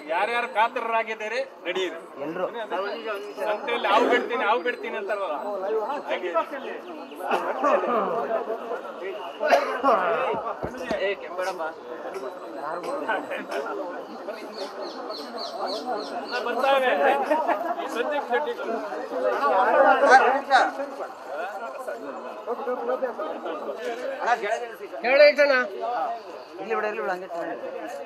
ಯಾರ್ಯಾರು ಕಾತರರಾಗಿದ್ದೀರಿ ನಡೀರಿ ಎಲ್ರು ಸಂತೆಯಲ್ಲಿ ಹಾವು ಬಿಡ್ತೀನಿ ಹಾವು ಬಿಡ್ತೀನಿ ಅಂತಾರಲ್ಲ ಹಾಗೆ ಬರ್ತಾವೆ ಸಂದೀಪ್ ಶೆಟ್ಟಿ ಇಲ್ಲಿ ಬಿಡ ಇಲ್ಲಿ ಬಿಡ ಹಂಗೆ ತಗೊಂಡು.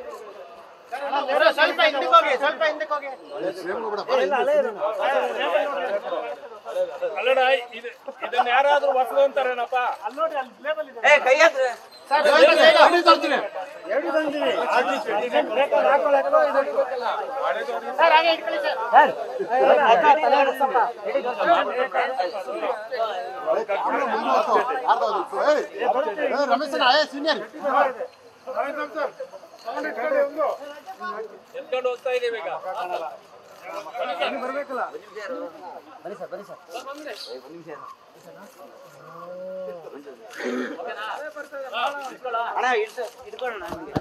ಕನ್ನಡ ಇದು ಇದನ್ನ ಯಾರಾದ್ರೂ ಹೊಸದು ಅಂತಾರೇನಪ್ಪ ಏ ಕೈ ಹತ್ರ ರಮೇಶನ್ ಆಯಾ ಸೀನಿಯರ್ ಎತ್ಕೊಂಡು ಹೋಗ್ತಾ ಇದೀವಿ ಈಗ ಬನ್ನಿ ಸರ್ ಬನ್ನಿ ಸರ್ ಅಣ್ಣ ಇಡ್ಸ ಇಟ್ಕೊಳ್ಳೋಣ ನಿಮ್ಗೆ.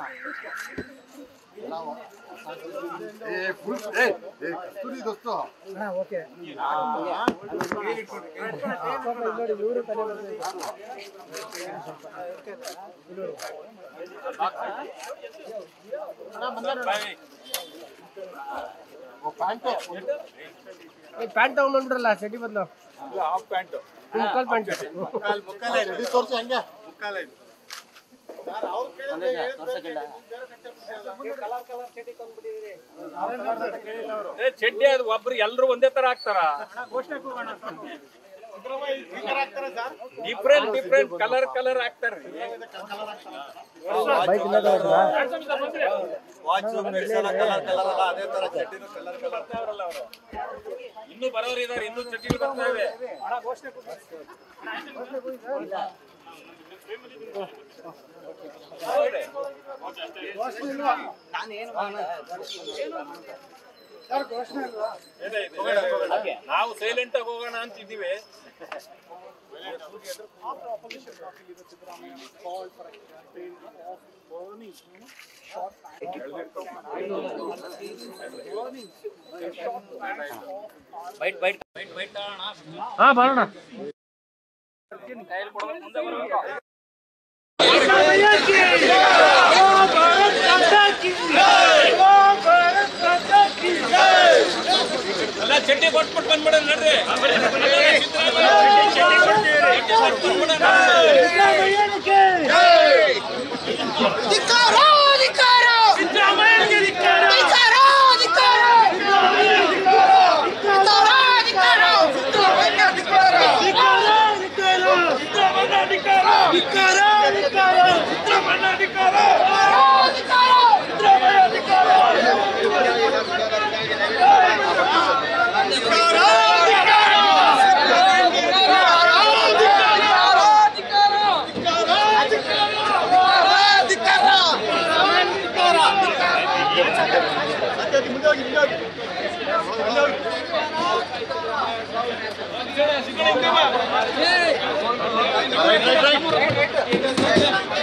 ಏ ಫುಲ್ ಏ ಏ ಕಸ್ತೂರಿ ದೋಸ್ತು ಬಾಯ್. ಪ್ಯಾಂಟು ಪ್ಯಾಂಟ್ ತಗೊಂಡ್ಬಂದ್ಬಿಡ್ರಲ್ಲ ಚಡ್ಡಿ ಬದಲು ಇದು ಹಾಫ್ ಪ್ಯಾಂಟ್ ಮುಕ್ಕಲ್ ಪ್ಯಾಂಟ್ ರೆಡಿ ತೋರ್ಸಿ ಹಂಗೆ ಏ ಚಡ್ಡಿ ಅದು ಒಬ್ರು ಎಲ್ರು ಒಂದೇ ತರ ಹಾಕ್ತಾರ ಡಿಫ್ರೆಂಟ್ ಡಿಫ್ರೆಂಟ್ ಕಲರ್ ಕಲರ್ ಹಾಕ್ತಾರ್ರಿ ಬರ್ತಾವ್ರಲ್ಲ ಅವ್ರು. ಇನ್ನೂ ಬರೋರು ಇದಾರೆ ಇನ್ನೂ ಚಡ್ಡಿಗಳು ಬರ್ತಾವೆ ಹೌದೇ? ಇದೆ, ಇದೆ. ನಾವು ಸೈಲೆಂಟ್ ಆಗಿ ಹೋಗೋಣ ಅಂತಿದ್ದೀವಿ ಬೈಟ್ ಬೈಟ್ ಬೈಟ್ ಬೈಟ್ ಅಣ್ಣ ಹಾ ಬರೋಣ ಕೈಯಲ್ಲಿ ಕೊಡ್ಬೇಕು ಮುಂದೆ ಬರ್ಬೇಕು ಎಲ್ಲ ಚಡ್ಡಿ ಕೊಟ್ಬಿಟ್ಟು ಬಂದ್ಬಿಡೋಣ ನಡ್ರಿ ಚಡ್ಡಿ ಕೊಟ್ಬಿಡೋಣ. Right right right